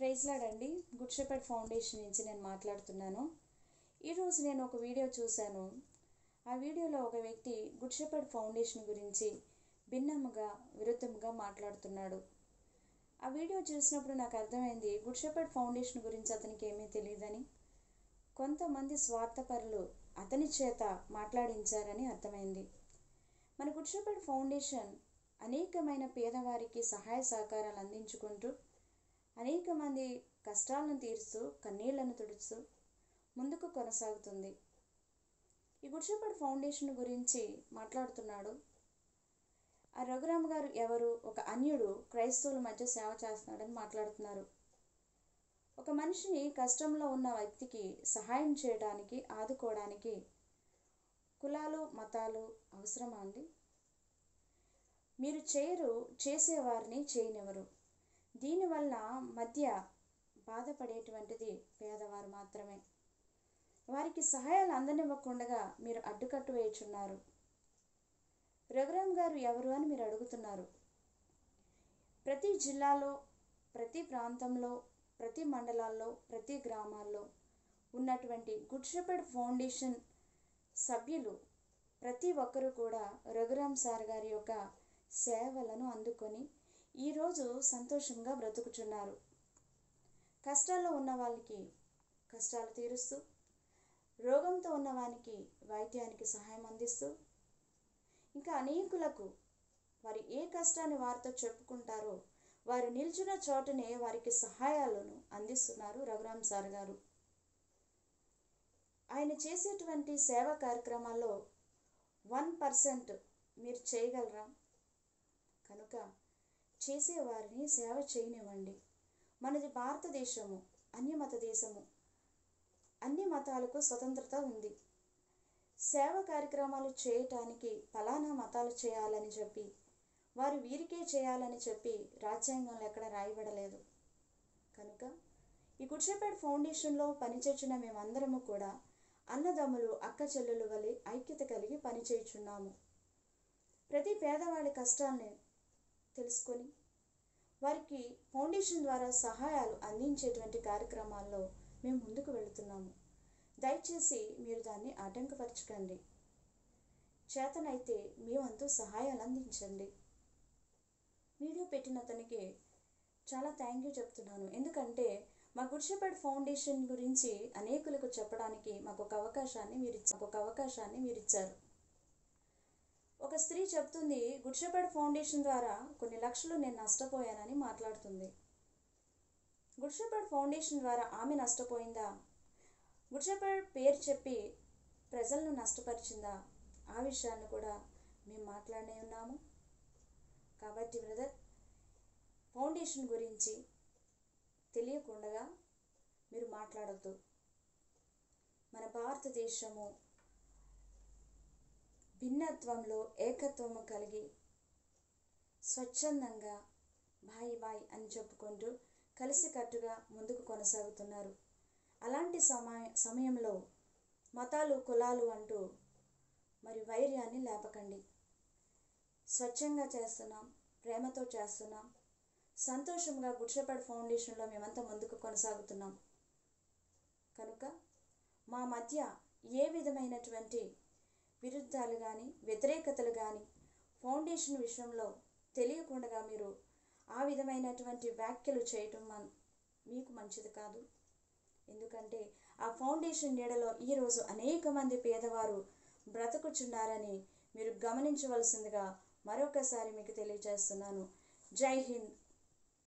ప్రైజ్లాడండి good shepherd foundation నుంచి నేను మాట్లాడుతున్నాను ఈరోజు నేను ఒక వీడియో చూశాను ఆ వీడియోలో ఒక వ్యక్తి గుడ్ షెపర్డ్ ఫౌండేషన్ గురించి భిన్నముగా విరుద్ధముగా మాట్లాడుతున్నాడు ఆ వీడియో చూసినప్పుడు నాకు అర్థమైంది గుడ్ షెపర్డ్ ఫౌండేషన్ గురించి అతనికి ఏమీ తెలియదని కొంతమంది స్వార్థపరులు అతని చేత మాట్లాడించారని అర్థమైంది మన గుడ్ షెపర్డ్ ఫౌండేషన్ అనేకమైన పేదవారికి సహాయ సహకారాలు అందించుకుంటూ అనేక మంది కష్టాలను తీరుస్తూ కన్నీళ్లను తుడుస్తూ ముందుకు కొనసాగుతుంది ఈ గుడ్ షెపర్డ్ ఫౌండేషన్ గురించి మాట్లాడుతున్నాడు ఆ రఘురామ్ గారు ఎవరు ఒక అన్యుడు క్రైస్తవుల మధ్య సేవ చేస్తున్నాడని మాట్లాడుతున్నారు ఒక మనిషిని కష్టంలో ఉన్న వ్యక్తికి సహాయం చేయడానికి ఆదుకోవడానికి కులాలు మతాలు అవసరమా అండి మీరు చేయరు చేసేవారిని చేయనివ్వరు దీనివల్ల మధ్య బాధపడేటువంటిది పేదవారు మాత్రమే వారికి సహాయాలు అందనివ్వకుండా మీరు అడ్డుకట్టు వేయుచున్నారు రఘురామ్ గారు ఎవరు అని మీరు అడుగుతున్నారు ప్రతి జిల్లాలో ప్రతి ప్రాంతంలో ప్రతి మండలాల్లో ప్రతి గ్రామాల్లో ఉన్నటువంటి గుడ్ షెపర్డ్ ఫౌండేషన్ సభ్యులు ప్రతి ఒక్కరూ కూడా రఘురామ్ సార్ గారి యొక్క సేవలను అందుకొని ఈరోజు సంతోషంగా బ్రతుకుచున్నారు కష్టాల్లో ఉన్న వాళ్ళకి కష్టాలు తీరుస్తూ రోగంతో ఉన్న వానికి వైద్యానికి సహాయం అందిస్తూ ఇంకా అనేకులకు వారు ఏ కష్టాన్ని వారితో చెప్పుకుంటారో వారు నిల్చున్న చోటనే వారికి సహాయాలను అందిస్తున్నారు రఘురామ్ సార్ గారు ఆయన చేసేటువంటి సేవా కార్యక్రమాల్లో వన్ పర్సెంట్ మీరు చేయగలరా కనుక చేసేవారిని సేవ చేయనివ్వండి మనది భారతదేశము అన్యమత దేశము అన్ని మతాలకు స్వతంత్రత ఉంది సేవ కార్యక్రమాలు చేయటానికి ఫలానా మతాలు చేయాలని చెప్పి వారు వీరికే చేయాలని చెప్పి రాజ్యాంగంలో ఎక్కడ రాయబడలేదు కనుక ఈ కుర్చేపేట ఫౌండేషన్లో పనిచేసిన మేమందరము కూడా అన్నదమ్ములు అక్క చెల్లెలు వలె ఐక్యత కలిగి పనిచేయుచున్నాము ప్రతి పేదవాడి కష్టాన్ని తెలుసుకొని వారికి ఫౌండేషన్ ద్వారా సహాయాలు అందించేటువంటి కార్యక్రమాల్లో మేము ముందుకు వెళుతున్నాము దయచేసి మీరు దాన్ని ఆటంకపరచకండి చేతనైతే మీ వంతు సహాయాలు అందించండి వీడియో పెట్టిన అతనికి చాలా థ్యాంక్ యూ చెప్తున్నాను ఎందుకంటే మా గుడిషపేట్ ఫౌండేషన్ గురించి అనేకులకు చెప్పడానికి మాకు ఒక అవకాశాన్ని మీరు ఇచ్చారు ఒక అవకాశాన్ని మీరు ఇచ్చారు ఒక స్త్రీ చెప్తుంది గుడిషపేట్ ఫౌండేషన్ ద్వారా కొన్ని లక్షలు నేను నష్టపోయానని మాట్లాడుతుంది గుడిషపేట్ ఫౌండేషన్ ద్వారా ఆమె నష్టపోయిందా గుడిషపేట్ పేరు చెప్పి ప్రజలను నష్టపరిచిందా ఆ విషయాన్ని కూడా మేము మాట్లాడే ఉన్నాము కాబట్టి బ్రదర్ ఫౌండేషన్ గురించి తెలియకుండా మీరు మాట్లాడద్దు మన భారతదేశము భిన్నత్వంలో ఏకత్వము కలిగి స్వచ్ఛందంగా బాయ్ బాయ్ అని చెప్పుకుంటూ కలిసికట్టుగా ముందుకు కొనసాగుతున్నారు అలాంటి సమయ సమయంలో మతాలు కులాలు అంటూ మరి వైర్యాన్ని లేపకండి స్వచ్ఛంగా చేస్తున్నాం ప్రేమతో చేస్తున్నాం సంతోషంగా గుడ్షపడ్ ఫౌండేషన్లో మేమంతా ముందుకు కొనసాగుతున్నాం కనుక మా మధ్య ఏ విధమైనటువంటి విరుద్ధాలు కానీ వ్యతిరేకతలు కానీ ఫౌండేషన్ విషయంలో తెలియకుండా మీరు ఆ విధమైనటువంటి వ్యాఖ్యలు చేయటం మన్ మీకు మంచిది కాదు ఎందుకంటే ఆ ఫౌండేషన్ నీడలో ఈరోజు అనేక మంది పేదవారు బ్రతుకుచున్నారని మీరు గమనించవలసిందిగా మరొకసారి మీకు తెలియజేస్తున్నాను జై హింద్